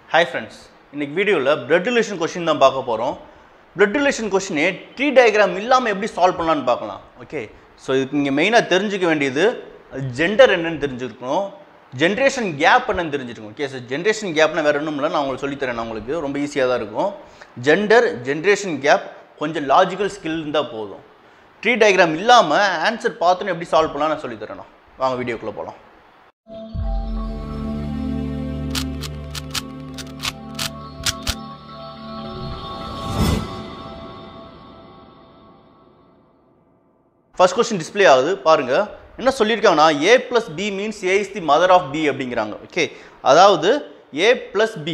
hi friends இன்னைக்கு வீடியோவில் blood relation question தான் பார்க்க போகிறோம் பிளட் ரிலேஷன் கொஷினே ட்ரீ டயக்ராம் இல்லாமல் எப்படி சால்வ் பண்ணலான்னு பார்க்கலாம் ஓகே ஸோ இதுக்கு நீங்கள் மெயினாக தெரிஞ்சுக்க வேண்டியது ஜெண்டர் என்னன்னு தெரிஞ்சுக்கணும் ஜென்ரேஷன் கேப் என்னன்னு தெரிஞ்சுக்கணும் ஓகே சார் ஜென்ரேஷன் கேப்னா வேறு ஒன்றும் இல்லை நான் உங்களுக்கு சொல்லித்தரேன் நான் உங்களுக்கு ரொம்ப ஈஸியாக தான் இருக்கும் ஜெண்டர் ஜென்ரேஷன் கேப் கொஞ்சம் லாஜிக்கல் ஸ்கில் இருந்தால் போதும் ட்ரீ டயக்ராம் இல்லாமல் ஆன்சர் பார்த்துன்னு எப்படி சால்வ் பண்ணலாம் நான் சொல்லித்தரேன் நான் வாங்க வீடியோக்குள்ளே போகலாம் ஃபர்ஸ்ட் கொஸ்டின் டிஸ்ப்ளே ஆகுது பாருங்க என்ன சொல்லியிருக்காங்கன்னா A plus B means A is the mother of B அப்படிங்கிறாங்க ஓகே அதாவது ஏ பிளஸ் பி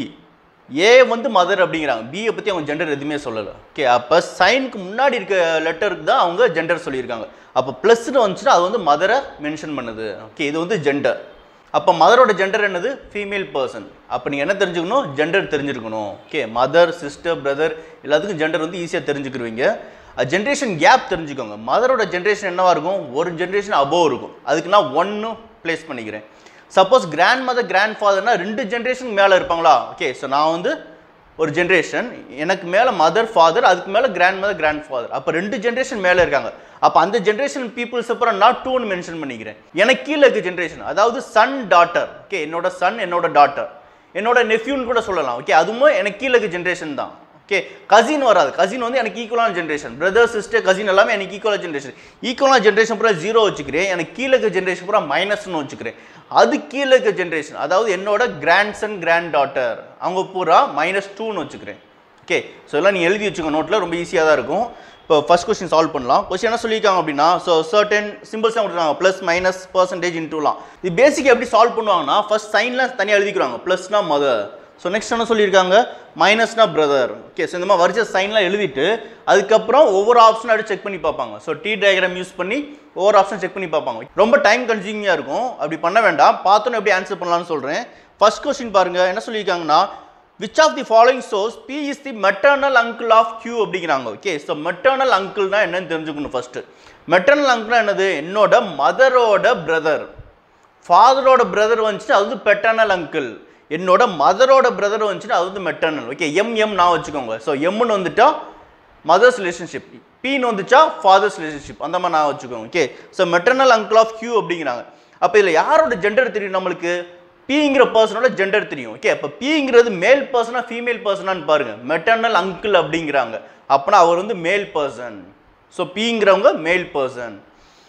ஏ வந்து மதர் அப்படிங்கிறாங்க பியை பற்றி அவங்க ஜெண்டர் எதுவுமே சொல்லலை ஓகே அப்போ சைனுக்கு முன்னாடி இருக்க லெட்டருக்கு தான் அவங்க ஜெண்டர் சொல்லியிருக்காங்க அப்போ ப்ளஸ்னு வந்துச்சுன்னா அது வந்து மதரை மென்ஷன் பண்ணுது ஓகே இது வந்து ஜெண்டர் அப்போ மதரோட ஜெண்டர் என்னது ஃபீமேல் பர்சன் அப்போ நீங்கள் என்ன தெரிஞ்சுக்கணும் ஜெண்டர் தெரிஞ்சிருக்கணும் ஓகே மதர் சிஸ்டர் பிரதர் எல்லாத்துக்கும் ஜெண்டர் வந்து ஈஸியாக தெரிஞ்சுக்கிருவீங்க ஜென்ரேஷன் கேப் தெரிஞ்சுக்கோங்க மதரோட ஜென்ரேஷன் என்னவா இருக்கும் ஒரு ஜென்ரேஷன் அபோவ் இருக்கும் அதுக்கு நான் ஒன்று ப்ளேஸ் பண்ணிக்கிறேன் சப்போஸ் கிராண்ட் மதர் கிராண்ட் ஃபாதர்னா ரெண்டு ஜென்ரேஷன் மேலே இருப்பாங்களா ஓகே ஸோ நான் வந்து ஒரு ஜென்ரேஷன் எனக்கு மேலே மதர் ஃபாதர் அதுக்கு மேலே கிராண்ட் மதர் கிராண்ட் ஃபாதர் அப்போ ரெண்டு ஜென்ரேஷன் மேலே இருக்காங்க அப்போ அந்த ஜென்ரேஷன் பீப்புள்ஸ் அப்புறம் நான் டூன்னு மென்ஷன் பண்ணிக்கிறேன் எனக்கு கீழே இருக்க ஜென்ரேஷன் அதாவது சன் டாட்டர் ஓகே என்னோட சன் என்னோட டாட்டர் என்னோட நெஃப்யூன்னு கூட சொல்லலாம் ஓகே அதுவும் எனக்கு கீழே இருக்க ஜென்ரேஷன் தான் ஓகே கசின் வராது கசின் வந்து எனக்கு ஈக்குவலான ஜென்ரேஷன் பிரதர் சிஸ்டர் கசின் எல்லாமே எனக்கு ஈக்குவலான ஜென்ரேஷன் ஈக்குவலான ஜென்ரேஷன் பூரா ஜீரோ வச்சுக்கிறேன் எனக்கு கீழே இருக்க ஜென்ரேஷன் பூரா மைனஸ்னு வச்சுக்கிறேன் அது கீழே இருக்க ஜென்ரேஷன் அதாவது என்னோட கிராண்ட் சன் கிராண்ட் டாட்டர் அவங்க பூரா மைனஸ் டூன்னு வச்சுக்கிறேன் ஓகே ஸோ எல்லாம் நீங்கள் எழுதி வச்சுக்கோ நோட்டில் ரொம்ப ஈஸியாக தான் இருக்கும் இப்போ ஃபர்ஸ்ட் கொஸ்டின் சால்வ் பண்ணலாம் கொஸ்டின் என்ன சொல்லியிருக்காங்க அப்படின்னா ஸோ சர்டன் சிம்பிள்ஸ் தான் கொடுத்துருக்காங்க ப்ளஸ் மைனஸ் பர்சன்டேஜ் இன்டூலாம் இது பேசிக் எப்படி சால்வ் பண்ணுவாங்கன்னா ஃபர்ஸ்ட் சைன்லாம் தனியாக எழுதிக்கிறாங்க ப்ளஸ்னா மதர் ஸோ நெக்ஸ்ட் என்ன சொல்லியிருக்காங்க மைனஸ்னா பிரதர் ஓகே ஸோ இந்த மாதிரி வரிசை சைன்லாம் எழுதிட்டு அதுக்கப்புறம் ஒவ்வொரு ஆப்ஷனும் அப்படி செக் பண்ணி பார்ப்பாங்க ஸோ டி டயக்ராம் யூஸ் பண்ணி ஒவ்வொரு ஆப்ஷன் செக் பண்ணி பார்ப்பாங்க ரொம்ப டைம் கன்சியூமிங்காக இருக்கும் அப்படி பண்ண வேண்டாம் பார்த்தோன்னு எப்படி ஆன்சர் பண்ணலாம்னு சொல்கிறேன் ஃபர்ஸ்ட் கொஸ்டின் பாருங்க என்ன சொல்லியிருக்காங்கன்னா விச் ஆஃப் தி ஃபாலோயிங் சோர்ஸ் P is the maternal uncle of Q அப்படிங்கிறாங்க ஓகே ஸோ மெட்டர்னல் அங்கிள்னா என்னன்னு தெரிஞ்சுக்கணும் ஃபர்ஸ்ட் மெட்டர்னல் அங்கிள்னா என்னது என்னோட மதரோட பிரதர் ஃபாதரோட பிரதர் வந்துச்சுன்னா அது வந்து பெட்டர்னல் அங்கிள் என்னோட மதரோட பிரதர் வந்துச்சுன்னா அது வந்து மெட்டர்னல் ஓகே எம் எம் நான் வச்சுக்கோங்க ஸோ எம்னு வந்துட்டா மதர்ஸ் ரிலேஷன்ஷிப் பின்னு வந்துச்சா ஃபாதர்ஸ் ரிலேஷன்ஷிப் அந்த மாதிரி நான் வச்சுக்கோங்க okay so maternal uncle of Q அப்படிங்கிறாங்க அப்போ இதில் யாரோட ஜெண்டர் தெரியும் நம்மளுக்கு பிங்கிற பர்சனோட ஜெண்டர் தெரியும் ஓகே அப்போ பிங்கிறது மேல் பர்சனா ஃபீமேல் பர்சனான்னு பாருங்க மெட்டர்னல் அங்கிள் அப்படிங்கிறாங்க அப்போனா அவர் வந்து மேல் பர்சன் ஸோ பிங்கிறவங்க மேல் பர்சன்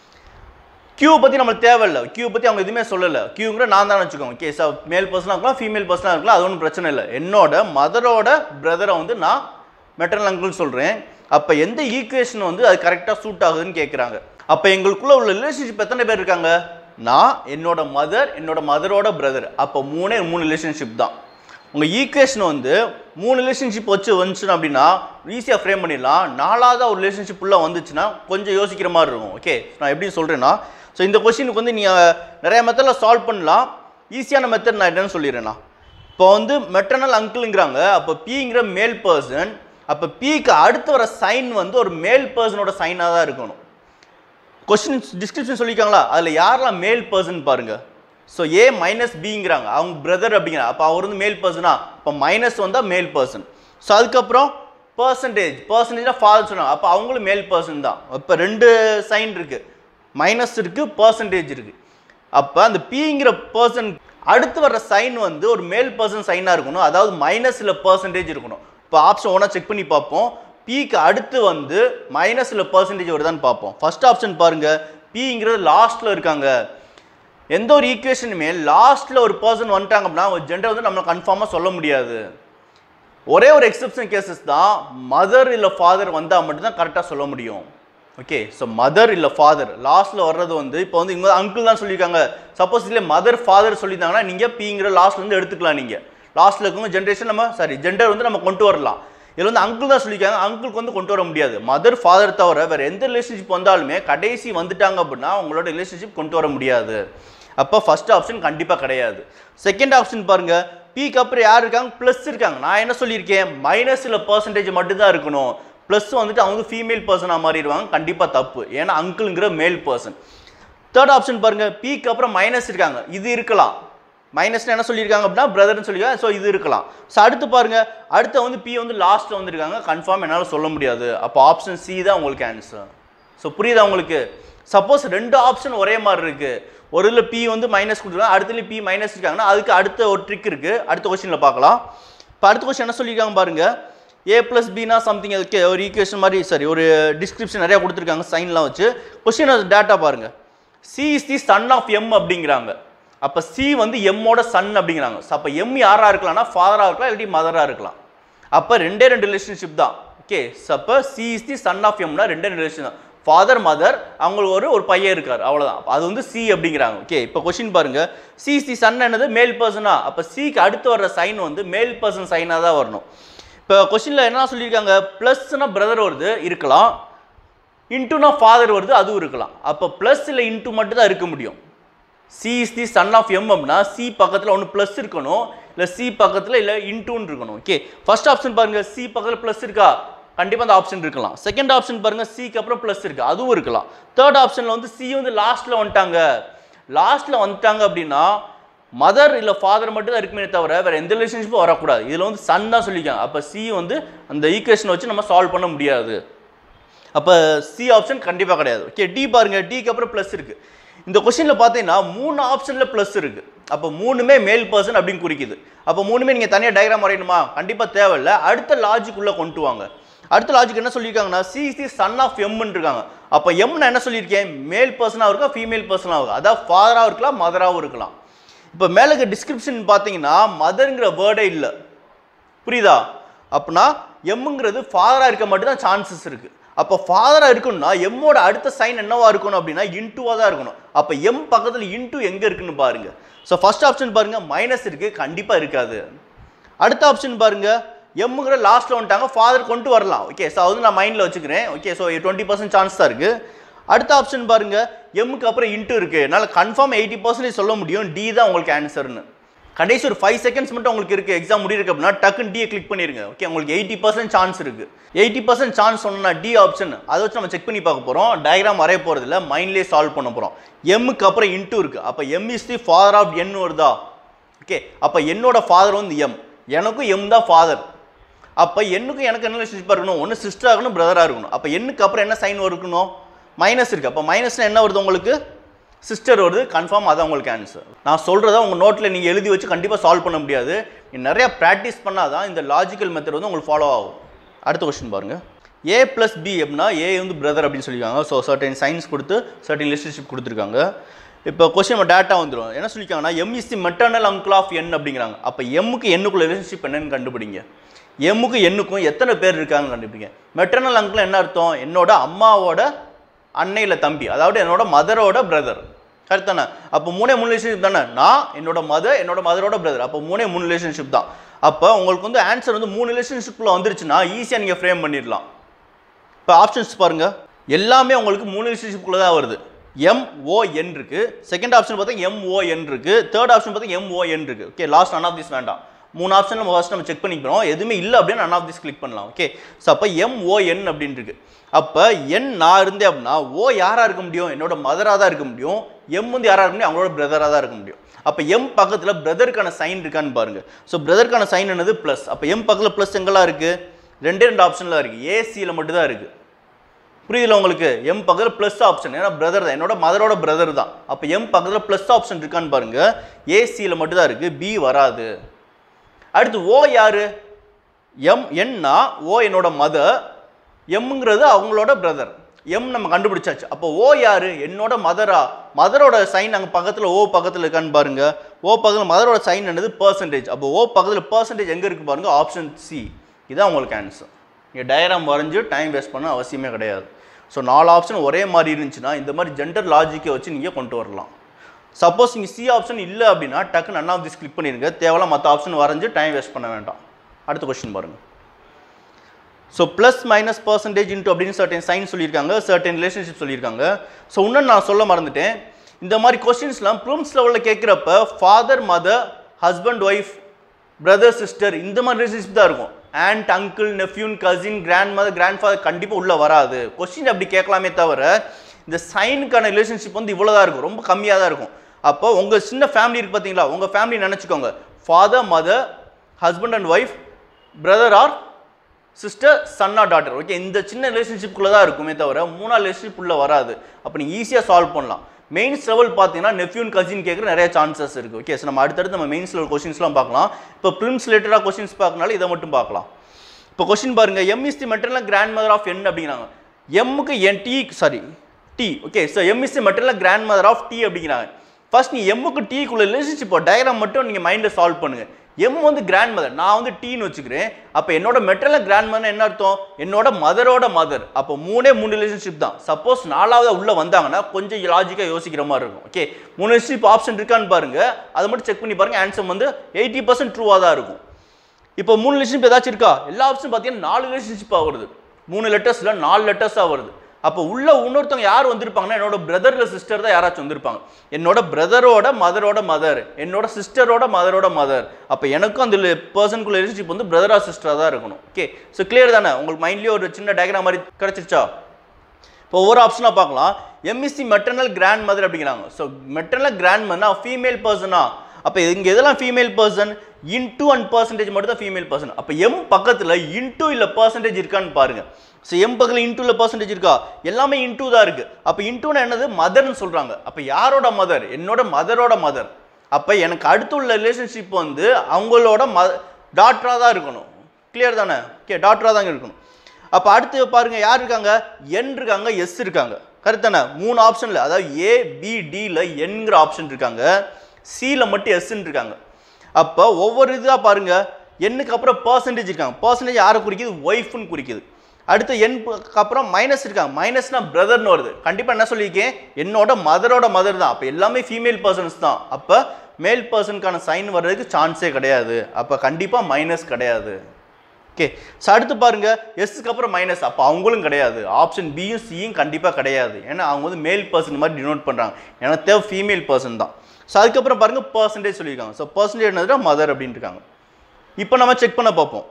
கியூ பற்றி நம்மளுக்கு தேவையில்லை கியூ பற்றி அவங்க எதுவுமே சொல்லலை கியூங்கிற நான் தான் வச்சுக்கோங்க ஓகே சார் மேல் பர்சனாக இருக்கலாம் ஃபீமேல் பர்சனாக இருக்கலாம் அது ஒன்றும் பிரச்சனை இல்லை என்னோட மதரோட பிரதரை வந்து நான் மெட்டர்னல் அங்கிள் சொல்கிறேன் அப்போ எந்த ஈக்குவேஷன் வந்து அது கரெக்டாக சூட் ஆகுதுன்னு கேட்குறாங்க அப்போ எங்களுக்குள்ள உள்ள ரிலேஷன்ஷிப் எத்தனை பேர் இருக்காங்க நான் என்னோட மதர் என்னோட மதரோட பிரதர் அப்போ மூணே மூணு ரிலேஷன்ஷிப் தான் உங்கள் ஈக்குவேஷன் வந்து மூணு ரிலேஷன்ஷிப் வச்சு வந்துச்சுன்னா அப்படின்னா ஈஸியாக ஃப்ரேம் பண்ணிடலாம் நாலாவது ஒரு ரிலேஷன்ஷிப் உள்ள வந்துச்சுன்னா கொஞ்சம் யோசிக்கிற மாதிரி இருக்கும் ஓகே நான் எப்படி சொல்கிறேன்னா ஸோ இந்த கொஸ்டினுக்கு வந்து நீங்கள் நிறைய மெத்தடில் சால்வ் பண்ணலாம் ஈஸியான மெத்தட் நான் என்னன்னு சொல்லிடுறேண்ணா இப்போ வந்து மெட்டர்னல் அங்கிளுங்கிறாங்க அப்போ பிங்கிற மேல் பர்சன் அப்போ பிக்கு அடுத்து வர சைன் வந்து ஒரு மேல் பர்சனோட சைனாக தான் இருக்கணும் கொஸ்டின் டிஸ்கிரிப்ஷன் சொல்லியிருக்காங்களா அதில் யாரெல்லாம் மேல் பர்சன் பாருங்க ஸோ ஏ மைனஸ் பிங்கிறாங்க அவங்க பிரதர் அப்படிங்கிறாங்க அப்போ அவர் வந்து மேல் பர்சனா அப்போ மைனஸ் வந்தால் மேல் பர்சன் ஸோ அதுக்கப்புறம் பர்சன்டேஜ் பர்சன்டேஜ்னா ஃபாதர் சொன்னாங்க அப்போ அவங்களும் மேல் பர்சன் தான் இப்போ ரெண்டு சைன் இருக்குது மைனஸ் இருக்குது பர்சன்டேஜ் இருக்குது அப்போ அந்த பிங்கிற பர்சன் அடுத்து வர்ற சைன் வந்து ஒரு மேல் பர்சன் சைனாக இருக்கணும் அதாவது மைனஸில் பர்சன்டேஜ் இருக்கணும் இப்போ ஆப்ஷன் ஒன்றா செக் பண்ணி பார்ப்போம் பிக்கு அடுத்து வந்து மைனஸில் பர்சன்டேஜ் வருதான்னு பார்ப்போம் ஃபர்ஸ்ட் ஆப்ஷன் பாருங்க பிங்கிறது லாஸ்ட்டில் இருக்காங்க எந்த ஒரு ஈக்குவேஷனுமே லாஸ்ட்டில் ஒரு பர்சன் வந்துட்டாங்க அப்படின்னா ஒரு ஜெண்டர் வந்து நம்ம கன்ஃபார்மாக சொல்ல முடியாது ஒரே ஒரு எக்ஸப்ஷன் கேசஸ் தான் மதர் இல்லை ஃபாதர் வந்தால் மட்டும்தான் கரெக்டாக சொல்ல முடியும் ஓகே ஸோ மதர் இல்லை ஃபாதர் லாஸ்ட்டில் வர்றது வந்து இப்போ வந்து இங்கே அங்கிள் தான் சொல்லியிருக்காங்க சப்போஸ் இல்லை மதர் ஃபாதர் சொல்லியிருந்தாங்கன்னா நீங்கள் பிங்கிற லாஸ்ட்லேருந்து எடுத்துக்கலாம் நீங்கள் லாஸ்ட்டில் இருக்கவங்க ஜென்ரேஷன் நம்ம சாரி ஜெண்டர் வந்து நம்ம கொண்டு வரலாம் இதில் வந்து அங்கிள் தான் சொல்லியிருக்காங்க அங்கிளுக்கு வந்து கொண்டு வர முடியாது மதர் ஃபாதர் தவிர வேறு எந்த ரிலேஷன்ஷிப் வந்தாலுமே கடைசி வந்துட்டாங்க அப்படின்னா உங்களோட ரிலேஷன்ஷிப் கொண்டு வர முடியாது அப்போ ஃபர்ஸ்ட் ஆப்ஷன் கண்டிப்பாக கிடையாது செகண்ட் ஆப்ஷன் பாருங்க பிக்கு அப்புறம் யார் இருக்காங்க ப்ளஸ் இருக்காங்க நான் என்ன சொல்லியிருக்கேன் மைனஸில் பர்சன்டேஜ் மட்டும்தான் இருக்கணும் ப்ளஸ் வந்துட்டு அவங்க ஃபீமேல் பர்சனாக மாறிடுவாங்க கண்டிப்பாக தப்பு ஏன்னா அங்கிள்ங்கிற மேல் பர்சன் தேர்ட் ஆப்ஷன் பாருங்க பிக்கு அப்புறம் மைனஸ் இருக்காங்க இது இருக்கலாம் மைனஸ்னு என்ன சொல்லியிருக்காங்க அப்படின்னா பிரதர்னு சொல்லியிருக்காங்க ஸோ இது இருக்கலாம் ஸோ அடுத்து பாருங்க அடுத்து வந்து பி வந்து லாஸ்ட்டில் வந்திருக்காங்க கன்ஃபார்ம் என்னால் சொல்ல முடியாது அப்போ ஆப்ஷன் சி தான் உங்களுக்கு ஆன்சர் ஸோ புரியுதா உங்களுக்கு சப்போஸ் ரெண்டு ஆப்ஷன் ஒரே மாதிரி இருக்கு ஒரு இதில் பி வந்து மைனஸ் கொடுத்துருக்காங்க அடுத்துல பி மைனஸ் இருக்காங்கன்னா அதுக்கு அடுத்த ஒரு ட்ரிக் இருக்கு அடுத்த கொஸ்டினில் பார்க்கலாம் இப்போ அடுத்த கொஸ்டின் என்ன சொல்லியிருக்காங்க பாருங்க ஏ ப்ளஸ் பினா சம்திங் அதுக்கு ஒரு ஈக்குவேஷன் மாதிரி சரி ஒரு டிஸ்கிரிப்ஷன் நிறையா கொடுத்துருக்காங்க சைன்லாம் வச்சு கொஸ்டின் டேட்டா பாருங்க C is the son of M அப்படிங்கிறாங்க அப்போ சி வந்து எம்மோட சன் அப்படிங்கிறாங்க ஸோ அப்போ எம் யாராக இருக்கலாம்னா ஃபாதராக இருக்கலாம் இல்லாட்டி மதராக இருக்கலாம் அப்போ ரெண்டே ரெண்டு ரிலேஷன்ஷிப் தான் ஓகே ஸோ அப்போ C is the son of எம்னா ரெண்டே ரெண்டு ரிலேஷன் தான் ஃபாதர் மதர் அவங்களுக்கு ஒரு ஒரு பையன் இருக்கார் அவ்வளோதான் அது வந்து சி அப்படிங்கிறாங்க ஓகே இப்போ கொஷின் பாருங்க சி இஸ் தி சன் என்னது மேல் பர்சனா அப்போ சிக்கு அடுத்து வர்ற சைன் வந்து மேல் பர்சன் சைனாக தான் வரணும் இப்போ கொஷினில் என்ன சொல்லியிருக்காங்க ப்ளஸ்னா பிரதர் வருது இருக்கலாம் இன்ட்டுனா ஃபாதர் வருது அதுவும் இருக்கலாம் அப்போ ப்ளஸ் இல்லை இன்ட்டு மட்டும் தான் இருக்க முடியும் C is the son of M அப்படின்னா சி பக்கத்தில் ஒன்று ப்ளஸ் இருக்கணும் இல்லை சி பக்கத்தில் இல்லை இன்டூன்னு இருக்கணும் ஓகே ஃபர்ஸ்ட் ஆப்ஷன் பாருங்க சி பக்கத்தில் ப்ளஸ் இருக்கா கண்டிப்பாக அந்த ஆப்ஷன் இருக்கலாம் செகண்ட் ஆப்ஷன் பாருங்க சிக்கு அப்புறம் ப்ளஸ் இருக்கு அதுவும் இருக்கலாம் தேர்ட் ஆப்ஷனில் வந்து சி வந்து லாஸ்ட்டில் வந்துட்டாங்க லாஸ்ட்டில் வந்துட்டாங்க அப்படின்னா மதர் இல்லை ஃபாதர் மட்டும் தான் இருக்குமே தவிர வேற எந்த ரிலேஷன்ஷிப்பும் வரக்கூடாது இதில் வந்து சன் தான் சொல்லியிருக்காங்க அப்போ சி வந்து அந்த ஈக்குவேஷனை வச்சு நம்ம சால்வ் பண்ண முடியாது அப்போ சி ஆப்ஷன் கண்டிப்பாக கிடையாது ஓகே டி பாருங்க டிக்கு அப்புறம் ப்ளஸ் இருக்கு இந்த கொஸ்டினில் பார்த்தீங்கன்னா மூணு ஆப்ஷனில் ப்ளஸ் இருக்கு அப்போ மூணுமே மேல் பர்சன் அப்படின்னு குறிக்குது அப்போ மூணுமே நீங்கள் தனியாக டயக்ராம் வரையணுமா கண்டிப்பாக தேவையில்லை அடுத்த லாஜிக் உள்ள கொண்டு வாங்க அடுத்த லாஜிக் என்ன சொல்லியிருக்காங்கன்னா சி சி சன் ஆஃப் எம்னு இருக்காங்க அப்போ எம் நான் என்ன சொல்லியிருக்கேன் மேல் பர்சனாக இருக்கா ஃபீமேல் பர்சனாக இருக்கா அதாவது ஃபாதராகவும் இருக்கலாம் மதராகவும் இருக்கலாம் இப்போ மேலே டிஸ்கிரிப்ஷன் பார்த்தீங்கன்னா மதருங்கிற வேர்டே இல்லை புரியுதா அப்படின்னா எம்முங்கிறது ஃபாதராக இருக்க மட்டும் தான் சான்சஸ் இருக்கு அப்போ ஃபாதராக இருக்கணும்னா எம்மோட அடுத்த சைன் என்னவா இருக்கணும் அப்படின்னா இன்ட்டுவாக தான் இருக்கணும் அப்போ எம் பக்கத்தில் இன்ட்டு எங்கே இருக்குன்னு பாருங்க ஸோ ஃபர்ஸ்ட் ஆப்ஷன் பாருங்க மைனஸ் இருக்கு கண்டிப்பாக இருக்காது அடுத்த ஆப்ஷன் பாருங்க எம்முங்கிற லாஸ்ட்டில் வந்துட்டாங்க ஃபாதர் கொண்டு வரலாம் ஓகே ஸோ அது வந்து நான் மைண்டில் வச்சுக்கிறேன் okay so twenty percent chance தான் இருக்கு அடுத்த ஆப்ஷன் பாருங்க எம்முக்கு அப்புறம் இன்ட்டு இருக்கு என்னால் கன்ஃபார்ம் எயிட்டி பர்சன்டேஜ் சொல்ல முடியும் டி தான் உங்களுக்கு ஆன்சர்னு கடைசி ஒரு ஃபைவ் செகண்ட்ஸ் மட்டும் உங்களுக்கு இருக்கு எக்ஸாம் முடியிருக்கு அப்படின்னா டக்குன்னு டியை கிளிக் பண்ணிருங்க ஓகே உங்களுக்கு எயிட்டி பர்சன்ட் சான்ஸ் இருக்கு எயிட்டி பர்சன்ட் சான்ஸ் சொன்னா டி ஆப்ஷன் அதை வச்சு நம்ம செக் பண்ணி பார்க்க போறோம் டயக்ராம் வரைய போறது இல்ல மைண்ட்லேயே சால்வ் பண்ண போறோம் எம்முக்கு அப்புறம் இன்ட்டு இருக்கு அப்போ M is the father of N வருதா ஓகே அப்போ என்னோட ஃபாதர் வந்து எம் எனக்கும் எம் தான் ஃபாதர் அப்போ என்னுக்கும் எனக்கு என்ன ரிலேஷன்ஷிப்பாக இருக்கணும் ஒன்று சிஸ்டராக இருக்கணும் பிரதராக இருக்கணும் அப்போ எண்ணுக்கு அப்புறம் என்ன சைன் இருக்கணும் மைனஸ் இருக்குது அப்போ மைனஸ்னா என்ன வருது உங்களுக்கு சிஸ்டர் வருது கன்ஃபார்ம் அதான் உங்களுக்கு ஆன்சர் நான் சொல்கிறத உங்கள் நோட்டில் நீங்கள் எழுதி வச்சு கண்டிப்பாக சால்வ் பண்ண முடியாது நீ நிறையா ப்ராக்டிஸ் பண்ணால் தான் இந்த லாஜிக்கல் மெத்தட் வந்து உங்களுக்கு ஃபாலோ ஆகும் அடுத்த கொஸ்டின் பாருங்கள் ஏ ப்ளஸ் பி அப்படின்னா ஏ வந்து பிரதர் அப்படின்னு சொல்லியிருக்காங்க ஸோ சர்டன் சயின்ஸ் கொடுத்து சர்டன் ரிலேஷன்ஷிப் கொடுத்துருக்காங்க இப்போ கொஸ்டின் நம்ம டேட்டா வந்துடும் என்ன சொல்லியிருக்காங்கன்னா M is the maternal uncle of N அப்படிங்கிறாங்க அப்போ எம்முக்கு எண்ணுக்குள்ள ரிலேஷன்ஷிப் என்னன்னு கண்டுபிடிங்க எம்முக்கு எண்ணுக்கும் எத்தனை பேர் இருக்காங்கன்னு கண்டுபிடிங்க மெட்டர்னல் அங்கிள் என்ன அர்த்தம் என்னோட அம்மாவோட அன்னையில தம்பி அதாவது என்னோட மதரோட பிரதர் கரெக்ட் தானே அப்போ மூணே மூணு ரிலேஷன்ஷிப் தானே நான் என்னோட மதர் என்னோட மதரோட பிரதர் அப்போ மூணே மூணு ரிலேஷன்ஷிப் தான் அப்போ உங்களுக்கு வந்து ஆன்சர் வந்து மூணு ரிலேஷன்ஷிப்பில் வந்துருச்சுன்னா ஈஸியாக நீங்கள் ஃப்ரேம் பண்ணிடலாம் இப்போ ஆப்ஷன்ஸ் பாருங்க எல்லாமே உங்களுக்கு மூணு ரிலேஷன்ஷிப்புக்குள்ள தான் வருது எம் ஓ என் இருக்கு செகண்ட் ஆப்ஷன் பார்த்தா எம் ஓ என் இருக்கு தேர்ட் ஆப்ஷன் பார்த்தா எம் ஓ என் இருக்கு okay last none of this வேண்டாம் மூணு ஆப்ஷன் நம்ம ஃபர்ஸ்ட் நம்ம செக் பண்ணிக்கிறோம் எதுவுமே இல்லை அப்படின்னு நன் ஆஃப் திஸ் கிளிக் பண்ணலாம் ஓகே ஸோ அப்போ எம் ஓ என் அப்படின்னு இருக்கு அப்போ என் நான் இருந்தேன் அப்படின்னா ஓ யாரா இருக்க முடியும் என்னோட மதராக தான் இருக்க முடியும் எம் வந்து யாரா இருக்க முடியும் அவங்களோட பிரதராக தான் இருக்க முடியும் அப்போ எம் பக்கத்தில் பிரதருக்கான சைன் இருக்கான்னு பாருங்க ஸோ பிரதருக்கான சைன் என்னது ப்ளஸ் அப்போ எம் பக்கத்தில் ப்ளஸ் எங்கெல்லாம் இருக்கு ரெண்டே ரெண்டு ஆப்ஷன்லாம் இருக்கு ஏசியில் மட்டும் தான் இருக்கு புரியுதுல உங்களுக்கு எம் பக்கத்தில் ப்ளஸ் ஆப்ஷன் ஏன்னா பிரதர் தான் என்னோட மதரோட பிரதர் தான் அப்போ எம் பக்கத்தில் ப்ளஸ் ஆப்ஷன் இருக்கான்னு பாருங்க ஏசியில் மட்டும் தான் இருக்கு பி வராது அடுத்து ஓ யாரு எம் என்னா ஓ என்னோட மதர் எம்ங்கிறது அவங்களோட பிரதர் எம் நம்ம கண்டுபிடிச்சாச்சு அப்போ ஓ யாரு என்னோட மதரா மதரோட சைன் அங்கே பக்கத்தில் ஓ பக்கத்தில் இருக்கான்னு பாருங்க ஓ பக்கத்தில் மதரோட சைன் என்னது பர்சன்டேஜ் அப்போ ஓ பக்கத்தில் பர்சன்டேஜ் எங்கே இருக்கு பாருங்க ஆப்ஷன் சி இதான் உங்களுக்கு ஆன்சர் நீங்கள் டயக்ராம் வரைஞ்சு டைம் வேஸ்ட் பண்ண அவசியமே கிடையாது ஸோ நாலு ஆப்ஷன் ஒரே மாதிரி இருந்துச்சுன்னா இந்த மாதிரி ஜென்டர் லாஜிக்கை வச்சு நீங்கள் கொண்டு வரலாம் சப்போஸ் நீங்கள் சி ஆப்ஷன் இல்லை அப்படின்னா டக்கு நன் ஆஃப் திஸ் கிளிக் பண்ணிடுங்க தேவையில்லாம் மற்ற ஆப்ஷன் வரைஞ்சு டைம் வேஸ்ட் பண்ண வேண்டாம் அடுத்த கொஸ்டின் பாருங்கள் so plus minus percentage into அப்படின்னு சர்டன் சைன் சொல்லியிருக்காங்க சர்டன் ரிலேஷன்ஷிப் சொல்லியிருக்காங்க ஸோ இன்னும் நான் சொல்ல மறந்துட்டேன் இந்த மாதிரி கொஸ்டின்ஸ்லாம் ப்ரூம்ஸ் லெவலில் கேட்குறப்ப father mother husband wife brother sister இந்த மாதிரி ரிலேஷன்ஷிப் தான் இருக்கும் aunt uncle nephew cousin grandmother grandfather கண்டிப்பாக உள்ளே வராது கொஸ்டின் அப்படி கேட்கலாமே தவிர இந்த சைனுக்கான ரிலேஷன்ஷிப் வந்து இவ்வளோ தான் இருக்கும் ரொம்ப கம்மியாக தான் இருக்கும் அப்போ உங்கள் சின்ன ஃபேமிலி இருக்கு பார்த்தீங்களா உங்கள் ஃபேமிலி நினச்சிக்கோங்க father mother husband and wife brother or sister son or daughter okay இந்த சின்ன ரிலேஷன்ஷிப்குள்ளே தான் இருக்குமே தவிர மூணாவது ரிலேஷன்ஷிப் உள்ள வராது அப்போ நீங்கள் ஈஸியாக சால்வ் பண்ணலாம் மெயின்ஸ் லெவல் பார்த்தீங்கன்னா நெஃப்யூன் கசின் கேட்குற நிறைய சான்சஸ் இருக்குது ஓகே ஸோ நம்ம அடுத்தடுத்து நம்ம மெயின்ஸ் லெவல் கொஸ்டின்ஸ்லாம் பார்க்கலாம் இப்போ ப்ரிம்ஸ் ரிலேட்டடாக கொஸ்டின்ஸ் பார்க்கனால இதை மட்டும் பார்க்கலாம் இப்போ கொஸ்டின் பாருங்க M is the maternal grandmother of N அப்படிங்கிறாங்க எம்முக்கு N D sorry D okay so M is the maternal grandmother of D அப்படிங்கிறாங்க ஃபர்ஸ்ட் நீ எம்முக்கு டீக்குள்ள ரிலேஷன்ஷிப் டயக்ராம் மட்டும் நீங்கள் மைண்டில் சால்வ் பண்ணுங்க எம் வந்து கிராண்ட் மதர் நான் வந்து டீன்னு வச்சுக்கிறேன் அப்போ என்னோட மெட்டர்னல் கிராண்ட் மதர் என்ன அர்த்தம் என்னோட மதரோட மதர் அப்போ மூணே மூணு ரிலேஷன்ஷிப் தான் சப்போஸ் நாலாவது உள்ள வந்தாங்கன்னா கொஞ்சம் லாஜிக்காக யோசிக்கிற மாதிரி இருக்கும் ஓகே மூணு ரிலேஷன்ஷிப் ஆப்ஷன் இருக்கான்னு பாருங்க அதை மட்டும் செக் பண்ணி பாருங்க ஆன்சர் வந்து எயிட்டி பர்சன்ட் ட்ரூவாக தான் இருக்கும் இப்போ மூணு ரிலேஷன்ஷிப் ஏதாச்சும் இருக்கா எல்லா ஆப்ஷன் பார்த்தீங்கன்னா நாலு ரிலேஷன்ஷிப்பாக வருது மூணு லெட்டர்ஸில் நாலு லெட்டர்ஸாக வருது அப்போ உள்ள இன்னொருத்தவங்க யார் வந்திருப்பாங்கன்னா என்னோட பிரதர்ல சிஸ்டர் தான் யாராச்சும் வந்திருப்பாங்க என்னோட பிரதரோட மதரோட மதர் என்னோட சிஸ்டரோட மதரோட மதர் அப்போ எனக்கும் அந்த பர்சனுக்குள்ள ரிலேஷன்ஷிப் வந்து பிரதரா சிஸ்டராக தான் இருக்கணும் ஓகே ஸோ கிளியர் தானே உங்களுக்கு மைண்ட்லேயே ஒரு சின்ன டயக்ராம் மாதிரி கிடச்சிருச்சா இப்போ ஒவ்வொரு ஆப்ஷனாக பார்க்கலாம் எம்இஸ்சி மெட்டர்னல் கிராண்ட் மதர் அப்படிங்கிறாங்க ஸோ மெட்டர்னல் கிராண்ட் மதர்னா ஃபீமேல் பர்சனா அப்போ இங்கே எதெல்லாம் female person into and percentage மட்டும் தான் ஃபீமேல் பர்சன் அப்போ எம் பக்கத்தில் இன்டூ இல்லை பர்சன்டேஜ் இருக்கான்னு பாருங்க ஸோ எம் பக்கத்தில் இன்டூ இல்லை பர்சன்டேஜ் இருக்கா எல்லாமே இன்டூ தான் இருக்கு அப்போ இன்டூன்னு என்னது மதர்னு சொல்கிறாங்க அப்போ யாரோட மதர் என்னோட மதரோட மதர் அப்போ எனக்கு அடுத்து உள்ள ரிலேஷன்ஷிப் வந்து அவங்களோட ம டாக்டராக தான் இருக்கணும் கிளியர் தானே ஓகே டாக்டராக தான் இருக்கணும் அப்போ அடுத்து பாருங்க யார் இருக்காங்க என் இருக்காங்க எஸ் இருக்காங்க கரெக்ட் தானே மூணு ஆப்ஷனில் அதாவது ஏ பி டியில் என்கிற ஆப்ஷன் இருக்காங்க சியில் மட்டும் எஸ்ன்னு இருக்காங்க அப்போ ஒவ்வொரு இதாக பாருங்க எண்ணுக்கு அப்புறம் பர்சன்டேஜ் இருக்காங்க பர்சன்டேஜ் யாரை குறிக்குது ஒய்ஃப்னு குறிக்குது அடுத்து எண்ணுக்கு அப்புறம் மைனஸ் இருக்காங்க மைனஸ்னா பிரதர்னு வருது கண்டிப்பாக என்ன சொல்லியிருக்கேன் என்னோட மதரோட மதர் தான் அப்போ எல்லாமே ஃபீமேல் பர்சன்ஸ் தான் அப்போ மேல் பர்சனுக்கான சைன் வர்றதுக்கு சான்ஸே கிடையாது அப்போ கண்டிப்பாக மைனஸ் கிடையாது ஓகே ஸோ அடுத்து பாருங்க எஸ்க்கு அப்புறம் மைனஸ் அப்போ அவங்களும் கிடையாது ஆப்ஷன் பியும் சியும் கண்டிப்பாக கிடையாது ஏன்னா அவங்க வந்து மேல் பர்சன் மாதிரி டினோட் பண்ணுறாங்க ஏன்னா தேவை ஃபீமேல் பர்சன் தான் ஸோ அதுக்கப்புறம் பாருங்க பர்சன்டேஜ் சொல்லியிருக்காங்க ஸோ பர்சன்டேஜ் என்னதுன்னா மதர் அப்படின்னு இருக்காங்க இப்போ நம்ம செக் பண்ண பார்ப்போம்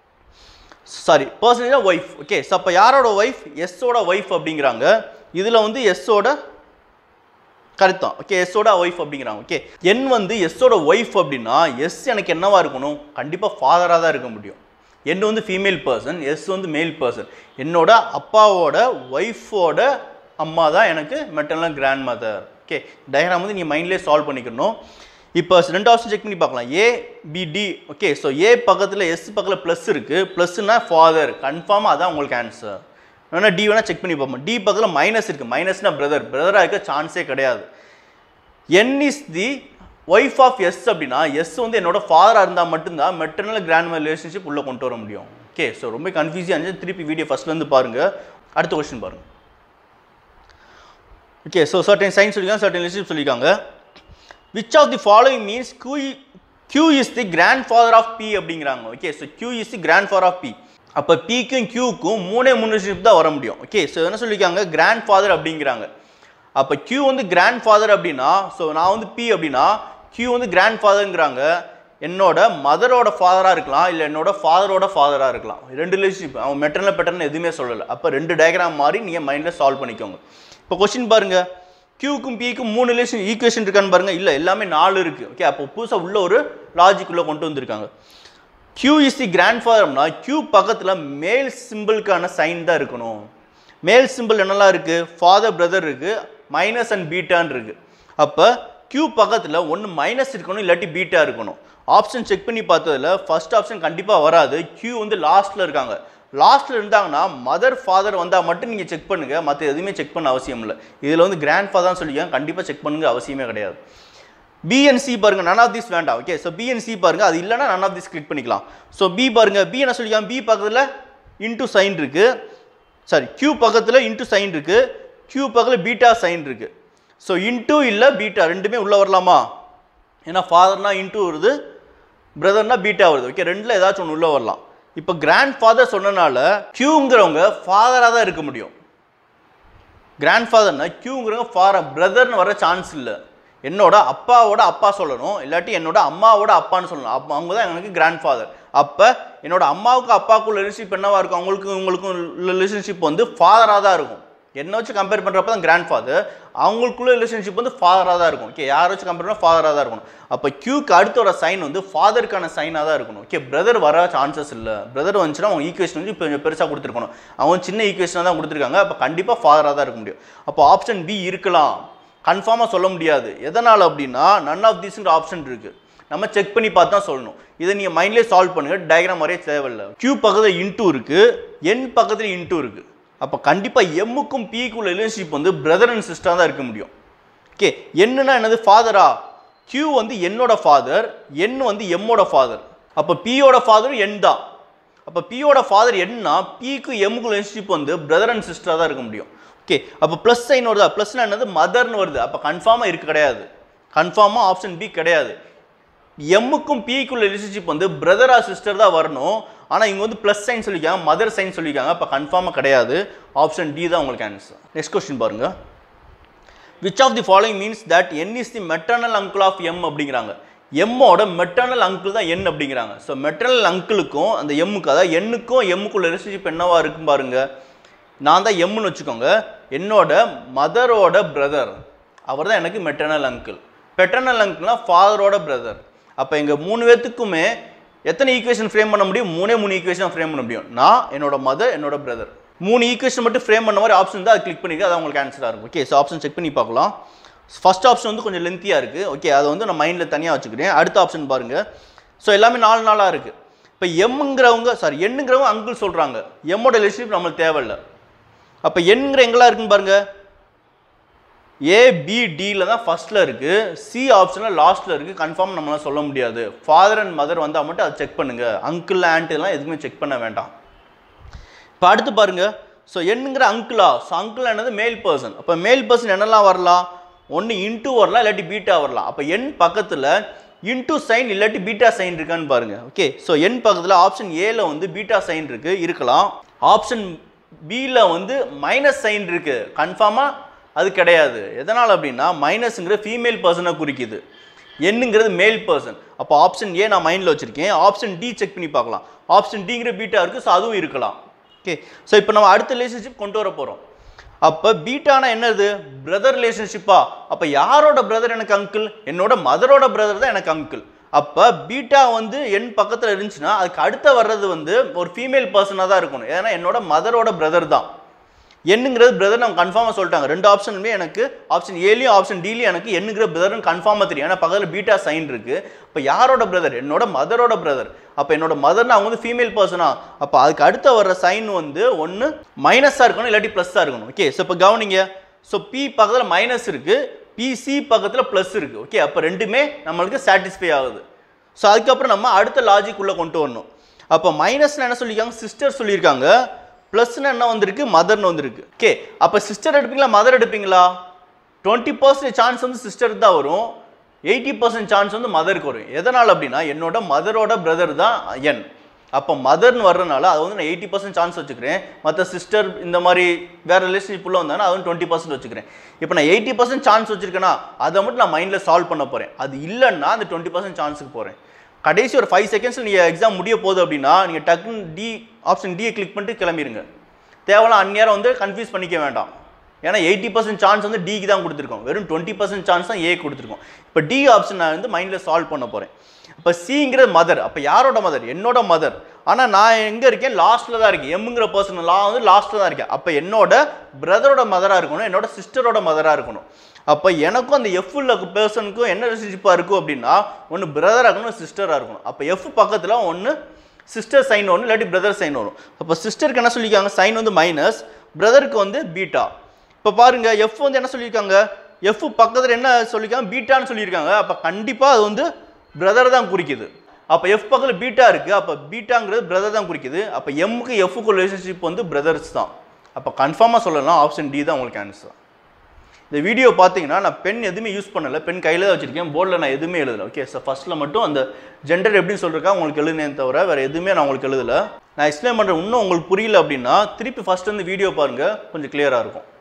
sorry percentage wife okay so அப்போ யாரோட ஒய்ஃப் எஸ்ஸோட ஒய்ஃப் அப்படிங்கிறாங்க இதில் வந்து எஸ்ஸோட கருத்தான் ஓகே எஸ்ஸோட ஒய்ஃப் அப்படிங்கிறாங்க ஓகே என் வந்து எஸ்ஸோட ஒய்ஃப் அப்படின்னா எஸ் எனக்கு என்னவா இருக்கணும் கண்டிப்பாக ஃபாதராக தான் இருக்க முடியும் என் வந்து ஃபீமேல் பர்சன் எஸ் வந்து மேல் பர்சன் என்னோட அப்பாவோட ஒய்ஃபோட அம்மா தான் எனக்கு maternal grandmother okay diagram வந்து நீங்கள் மைண்ட்லேயே சால்வ் பண்ணிக்கணும் இப்போ ரெண்டு ஆப்ஷன் செக் பண்ணி பார்க்கலாம் A B D okay so A பக்கத்தில் எஸ் பக்கத்தில் ப்ளஸ் இருக்குது ப்ளஸ்னா ஃபாதர் கன்ஃபார்மாக அதான் உங்களுக்கு ஆன்சர் வேணா டி வேணால் செக் பண்ணி பார்ப்போம் டி பக்கத்தில் மைனஸ் இருக்குது மைனஸ்னா பிரதர் பிரதராக இருக்க சான்ஸே கிடையாது N is the wife of S அப்படின்னா எஸ் வந்து என்னோட ஃபாதராக இருந்தால் மட்டும்தான் மெட்டர்னல் கிராண்ட் ரிலேஷன்ஷிப் உள்ளே கொண்டு வர முடியும் ஓகே ஸோ ரொம்ப கன்ஃபியூஸியாக இருந்துச்சு திருப்பி வீடியோ ஃபஸ்ட்லேருந்து பாருங்கள் அடுத்த கொஸ்டின் பாருங்கள் ஓகே ஸோ சர்டன் சயின்ஸ் சொல்லியிருக்காங்க சர்டன் ரிலேஷன்ஷிப் சொல்லியிருக்காங்க which of the following means Q Q is the grandfather of B அப்படிங்கிறாங்க okay so Q is the grandfather of P அப்போ பிக்கும் கியூக்கும் மூணே மூணு ரிலேஷன்ஷிப் தான் வர முடியும் ஓகே ஸோ என்ன சொல்லியிருக்காங்க கிராண்ட் ஃபாதர் அப்படிங்கிறாங்க அப்போ கியூ வந்து கிராண்ட் ஃபாதர் அப்படின்னா ஸோ நான் வந்து பி அப்படின்னா கியூ வந்து கிராண்ட் ஃபாதருங்கிறாங்க என்னோட மதரோட ஃபாதராக இருக்கலாம் இல்லை என்னோட ஃபாதரோட ஃபாதராக இருக்கலாம் ரெண்டு ரிலேஷன்ஷிப் அவன் மெட்டர்னல் பெட்டர்னல் எதுவுமே சொல்லலை அப்போ ரெண்டு டயக்ராம் மாதிரி நீங்கள் மைண்டில் சால்வ் பண்ணிக்கோங்க இப்போ கொஸ்டின் பாருங்க கியூக்கும் பிக்கும் மூணு ரிலேஷன் ஈக்குவேஷன் இருக்கான்னு பாருங்க இல்லை எல்லாமே நாலு இருக்கு ஓகே அப்போ புதுசாக உள்ள ஒரு லாஜிக் உள்ள கொண்டு வந்திருக்காங்க கியூ இஸ் தி கிராண்ட் ஃபாதர்னா கியூ பக்கத்தில் மேல் சிம்பிளுக்கான சைன் தான் இருக்கணும் மேல் சிம்பிள் என்னெல்லாம் இருக்குது ஃபாதர் பிரதர் இருக்குது மைனஸ் அண்ட் பீட்டான்னு இருக்குது அப்போ கியூ பக்கத்தில் ஒன்று மைனஸ் இருக்கணும் இல்லாட்டி பீட்டா இருக்கணும் ஆப்ஷன் செக் பண்ணி பார்த்ததுல ஃபர்ஸ்ட் ஆப்ஷன் கண்டிப்பாக வராது கியூ வந்து லாஸ்ட்டில் இருக்காங்க லாஸ்ட்டில் இருந்தாங்கன்னா மதர் ஃபாதர் வந்தால் மட்டும் நீங்கள் செக் பண்ணுங்கள் மற்ற எதுவுமே செக் பண்ண அவசியம் இல்லை இதில் வந்து கிராண்ட் ஃபாதர்னு சொல்லிக்காங்க கண்டிப்பாக செக் பண்ணுங்க அவசியமே கிடையாது பிஎன்சி பாருங்க நன் ஆஃப் திஸ் வேண்டாம் ஓகே ஸோ பிஎன்சி பாருங்க அது இல்லைன்னா நன் ஆஃப் திஸ் கிளிக் பண்ணிக்கலாம் ஸோ பி பாருங்க பி என்ன சொல்லிக்கலாம் பி பக்கத்தில் இன்டூ சைன் இருக்கு சாரி கியூ பக்கத்தில் இன்டூ சைன் இருக்கு கியூ பக்கத்தில் பீட்டா சைன் இருக்கு ஸோ இன்டூ இல்லை பீட்டா ரெண்டுமே உள்ளே வரலாமா ஏன்னா ஃபாதர்னா இன்டூ வருது பிரதர்னா பீட்டா வருது ஓகே ரெண்டில் ஏதாச்சும் ஒன்று உள்ளே வரலாம் இப்போ கிராண்ட் ஃபாதர் சொன்னனால கியூங்கிறவங்க ஃபாதராக தான் இருக்க முடியும் கிராண்ட் ஃபாதர்னா கியூங்கிறவங்க ஃபார பிரதர்னு வர சான்ஸ் இல்லை என்னோட அப்பாவோட அப்பா சொல்லணும் இல்லாட்டி என்னோட அம்மாவோட அப்பான்னு சொல்லணும் அப்போ அவங்க தான் எனக்கு கிராண்ட் ஃபாதர் அப்போ என்னோட அம்மாவுக்கு அப்பாவுக்கும் ரிலேஷன்ஷிப் என்னவா இருக்கும் அவங்களுக்கும் இவங்களுக்கும் ரிலேஷன்ஷிப் வந்து ஃபாதராக தான் இருக்கும் என்ன வச்சு கம்பேர் பண்ணுறப்ப தான் கிராண்ட் ஃபாதர் அவங்களுக்குள்ள ரிலேஷன்ஷிப் வந்து ஃபாதராக தான் இருக்கும் ஓகே யாரை வச்சு கம்பேர் பண்ணால் ஃபாதராக தான் இருக்கணும் அப்போ கியூக்கு அடுத்த ஒரு சைன் வந்து ஃபாதருக்கான சைனாக தான் இருக்கணும் ஓகே பிரதர் வர சான்சஸ் இல்லை பிரதர் வந்துச்சுன்னா அவங்க ஈக்குவேஷன் வந்து இப்போ கொஞ்சம் பெருசாக கொடுத்துருக்கணும் அவங்க சின்ன ஈக்குவேஷனாக தான் கொடுத்துருக்காங்க அப்போ கண்டிப்பாக ஃபாதராக தான் இருக்க முடியும் அப்போ ஆப்ஷன் பி இருக்கலாம் கன்ஃபார்மாக சொல்ல முடியாது எதனால் அப்படின்னா நன் ஆஃப் தீஸ்ன்ற ஆப்ஷன் இருக்குது நம்ம செக் பண்ணி பார்த்து தான் சொல்லணும் இதை நீங்கள் மைண்ட்லேயே சால்வ் பண்ணுங்கள் டயக்ராம் வரைய தேவையில்லை கியூ பக்கத்தில் இன்டூ இருக்குது என் பக்கத்தில் இன்டூ இருக்குது அப்போ கண்டிப்பாக எம்முக்கும் பிக்குள்ள ரிலேஷன்ஷிப் வந்து பிரதர் அண்ட் சிஸ்டராக தான் இருக்க முடியும் ஓகே என்னன்னா என்னது ஃபாதரா கியூ வந்து என்னோட ஃபாதர் என் வந்து எம்மோட ஃபாதர் அப்போ பியோட ஃபாதர் என் தான் அப்போ பியோட ஃபாதர் என்ன பிக்கு எம்முக்கு ரிலேஷன்ஷிப் வந்து பிரதர் அண்ட் சிஸ்டராக தான் இருக்க முடியும் ஓகே அப்போ ப்ளஸ் சைன் வருதா ப்ளஸ்னா என்னது மதர்னு வருது அப்போ கன்ஃபார்மாக இருக்கு கிடையாது கன்ஃபார்மாக ஆப்ஷன் பி கிடையாது எம்முக்கும் பிக்குள்ள ரிலேஷன்ஷிப் வந்து பிரதரா சிஸ்டர் தான் வரணும் ஆனால் இங்கே வந்து ப்ளஸ் சைன் சொல்லியிருக்காங்க மதர் சைன் சொல்லியிருக்காங்க அப்போ கன்ஃபார்மாக கிடையாது ஆப்ஷன் டி தான் உங்களுக்கு ஆன்சர் நெக்ஸ்ட் கொஸ்டின் பாருங்க which of the following means that N is the maternal uncle of M அப்படிங்கிறாங்க எம்மோட மெட்டர்னல் அங்கிள் தான் என் அப்படிங்கிறாங்க ஸோ மெட்டர்னல் அங்கிளுக்கும் அந்த எம்முக்கு அதாவது எண்ணுக்கும் எம்முக்குள்ள ரிலேஷன்ஷிப் என்னவா இருக்கும் பாருங்க நான் தான் எம்முன்னு வச்சுக்கோங்க என்னோட மதரோட பிரதர் அவர் தான் எனக்கு மெட்டர்னல் அங்கிள் பெட்டர்னல் அங்கிள்னா ஃபாதரோட பிரதர் அப்போ எங்கள் மூணு பேர்த்துக்குமே எத்தனை ஈக்குவேஷன் ஃப்ரேம் பண்ண முடியும் மூணே மூணு ஈக்குவேஷன் ஃப்ரேம் பண்ண முடியும் நான் என்னோட மதர் என்னோட பிரதர் மூணு ஈக்குவேஷன் மட்டும் ஃப்ரேம் பண்ண மாதிரி ஆப்ஷன் தான் அது கிளிக் பண்ணிக்க அது உங்களுக்கு ஆன்சராக இருக்கும் ஓகே ஸோ ஆப்ஷன் செக் பண்ணி பார்க்கலாம் ஃபர்ஸ்ட் ஆப்ஷன் வந்து கொஞ்சம் லென்த்தியாக இருக்குது ஓகே அதை வந்து நான் மைண்டில் தனியாக வச்சுக்கிறேன் அடுத்த ஆப்ஷன் பாருங்கள் ஸோ எல்லாமே நாலு நாளாக இருக்குது இப்போ எம்ங்கிறவங்க சாரி எண்ணுங்கிறவங்க அங்கிள் சொல்கிறாங்க எம்மோட ரிலேஷன்ஷிப் நம்மளுக்கு தேவையில்லை அப்போ எண்ங்கிற எங்கெல்லாம் இருக்குன்னு பாருங்கள் ஏபிடியில் தான் ஃபர்ஸ்ட்டில் இருக்குது சி ஆப்ஷனில் லாஸ்ட்டில் இருக்குது கன்ஃபார்ம் நம்மளால சொல்ல முடியாது ஃபாதர் அண்ட் மதர் வந்தால் மட்டும் அதை செக் பண்ணுங்கள் அங்கிள் ஆண்ட் எல்லாம் எதுவுமே செக் பண்ண வேண்டாம் இப்போ அடுத்து பாருங்க ஸோ என்னங்கிற அங்கிளா ஸோ அங்கிள் என்னது மேல் பர்சன் அப்போ மேல் பர்சன் என்னெல்லாம் வரலாம் ஒன்று இன்டூ வரலாம் இல்லாட்டி பீட்டா வரலாம் அப்போ என் பக்கத்தில் இன்டூ சைன் இல்லாட்டி பீட்டா சைன் இருக்கான்னு பாருங்க ஓகே ஸோ என் பக்கத்தில் ஆப்ஷன் ஏல வந்து பீட்டா சைன் இருக்கு இருக்கலாம் ஆப்ஷன் பியில் வந்து மைனஸ் சைன் இருக்கு கன்ஃபார்மாக அது கிடையாது எதனால் அப்படின்னா மைனஸ்ங்கிற ஃபீமேல் பர்சனை குறிக்குது என்னங்கிறது மேல் பர்சன் அப்போ ஆப்ஷன் ஏ நான் மைண்டில் வச்சுருக்கேன் ஆப்ஷன் டி செக் பண்ணி பார்க்கலாம் ஆப்ஷன் டிங்கிற பீட்டா இருக்குது ஸோ அதுவும் இருக்கலாம் ஓகே ஸோ இப்போ நம்ம அடுத்த ரிலேஷன்ஷிப் கொண்டு வர போகிறோம் அப்போ பீட்டானா என்னது பிரதர் ரிலேஷன்ஷிப்பா அப்போ யாரோட பிரதர் எனக்கு அங்கிள் என்னோட மதரோட பிரதர் தான் எனக்கு அங்கிள் அப்போ பீட்டா வந்து என் பக்கத்தில் இருந்துச்சுன்னா அதுக்கு அடுத்த வர்றது வந்து ஒரு ஃபீமேல் பர்சனாக தான் இருக்கணும் ஏன்னா என்னோட மதரோட பிரதர் தான் என்னங்கிறது பிரதர் நம்ம கன்ஃபார்மாக சொல்லிட்டாங்க ரெண்டு ஆப்ஷனுமே எனக்கு ஆப்ஷன் ஏலையும் ஆப்ஷன் டிலையும் எனக்கு என்னங்கிற பிரதர்னு கன்ஃபார்மாக தெரியும் ஏன்னா பக்கத்தில் பீட்டா சைன் இருக்கு இப்போ யாரோட பிரதர் என்னோட மதரோட பிரதர் அப்போ என்னோட மதர்னா அவங்க வந்து ஃபீமேல் பர்சனா அப்போ அதுக்கு அடுத்த வர்ற சைன் வந்து ஒன்று மைனஸாக இருக்கணும் இல்லாட்டி ப்ளஸ்ஸாக இருக்கணும் ஓகே ஸோ இப்போ கவனிங்க ஸோ பி பக்கத்தில் மைனஸ் இருக்கு பிசி பக்கத்தில் ப்ளஸ் இருக்கு ஓகே அப்போ ரெண்டுமே நம்மளுக்கு சாட்டிஸ்ஃபை ஆகுது ஸோ அதுக்கப்புறம் நம்ம அடுத்த லாஜிக் உள்ள கொண்டு வரணும் அப்போ மைனஸ்னு என்ன சொல்லியிருக்காங்க சிஸ்டர் சொல்லியிருக்காங்க ப்ளஸ்னு என்ன வந்திருக்கு மதர்னு வந்திருக்கு ஓகே அப்போ சிஸ்டர் எடுப்பீங்களா மதர் எடுப்பீங்களா டுவெண்ட்டி பர்சன்ட் சான்ஸ் வந்து சிஸ்டருக்கு தான் வரும் எயிட்டி பர்சன்ட் சான்ஸ் வந்து மதருக்கு வரும் எதனால் அப்படின்னா என்னோட மதரோட பிரதர் தான் என் அப்போ மதர்னு வர்றதுனால அது வந்து நான் எயிட்டி பர்சன்ட் சான்ஸ் வச்சுக்கிறேன் மற்ற சிஸ்டர் இந்த மாதிரி வேற ரிலேஷன்ஷிப் உள்ள வந்தாங்கன்னா அது வந்து டுவெண்ட்டி பர்சன்ட் வச்சுக்கிறேன் இப்போ நான் எயிட்டி பர்சன்ட் சான்ஸ் வச்சிருக்கேன்னா அதை மட்டும் நான் மைண்டில் சால்வ் பண்ண போகிறேன் அது இல்லைன்னா அந்த டுவெண்ட்டி பர்சன்ட் சான்ஸுக்கு போகிறேன் கடைசி ஒரு ஃபைவ் செகண்ட்ஸில் நீங்கள் எக்ஸாம் முடிய போகுது அப்படின்னா நீங்கள் டக்குன்னு டி ஆப்ஷன் டியை கிளிக் பண்ணிட்டு கிளம்பிடுங்க தேவையில்லாம் அந்நேரம் வந்து கன்ஃபியூஸ் பண்ணிக்க வேண்டாம் ஏன்னா எயிட்டி பர்சன்ட் சான்ஸ் வந்து டிக்கு தான் கொடுத்துருக்கோம் வெறும் டுவெண்ட்டி பர்சன்ட் சான்ஸ் தான் ஏ கொடுத்துருக்கோம் இப்போ டி ஆப்ஷன் நான் வந்து மைண்டில் சால்வ் பண்ண போகிறேன் இப்போ சிங்கிறது மதர் அப்போ யாரோட மதர் என்னோட மதர் ஆனால் நான் எங்கே இருக்கேன் லாஸ்ட்டில் தான் இருக்கேன் எம்ங்கிற பர்சன் லா வந்து லாஸ்ட்டில் தான் இருக்கேன் அப்போ என்னோட பிரதரோட மதராக இருக்கணும் என்னோட சிஸ்டரோட மதராக இருக்கணும் அப்போ எனக்கும் அந்த எஃப் உள்ள பர்சனுக்கும் என்ன ரிலேஷன்ஷிப்பாக இருக்கும் அப்படின்னா ஒன்று பிரதராக இருக்கணும் சிஸ்டராக இருக்கணும் அப்போ எஃப் பக்கத்தில் ஒன்று சிஸ்டர் சைன் வரும் இல்லாட்டி பிரதர் சைன் வரும் அப்போ சிஸ்டருக்கு என்ன சொல்லியிருக்காங்க சைன் வந்து மைனஸ் பிரதருக்கு வந்து பீட்டா இப்போ பாருங்க எஃப் வந்து என்ன சொல்லியிருக்காங்க எஃப் பக்கத்தில் என்ன சொல்லியிருக்காங்க பீட்டான்னு சொல்லியிருக்காங்க அப்போ கண்டிப்பாக அது வந்து பிரதர் தான் குறிக்குது அப்போ எஃப் பக்கத்தில் பீட்டா இருக்குது அப்போ பீட்டாங்கிறது பிரதர் தான் குறிக்குது அப்போ எம்முக்கு எஃப்க்கு ரிலேஷன்ஷிப் வந்து பிரதர்ஸ் தான் அப்போ கன்ஃபார்மாக சொல்லலாம் ஆப்ஷன் டி தான் உங்களுக்கு ஆன்சர் இந்த வீடியோ பார்த்தீங்கன்னா நான் பென் எதுவுமே யூஸ் பண்ணல பென் கையில் தான் வச்சிருக்கேன் போர்டில் நான் எதுவுமே எழுதல ஓகே ஸோ ஃபர்ஸ்ட்டில் மட்டும் அந்த ஜெண்டர் எப்படின்னு சொல்லிருக்கா உங்களுக்கு எழுதுனேன் தவிர வேறு எதுவுமே நான் உங்களுக்கு எழுதல நான் எக்ஸ்பிளைன் பண்ணுறேன் இன்னும் உங்களுக்கு புரியல அப்படின்னா திருப்பி ஃபர்ஸ்ட் வந்து வீடியோ பாருங்கள் கொஞ்சம் கிளியராக இருக்கும்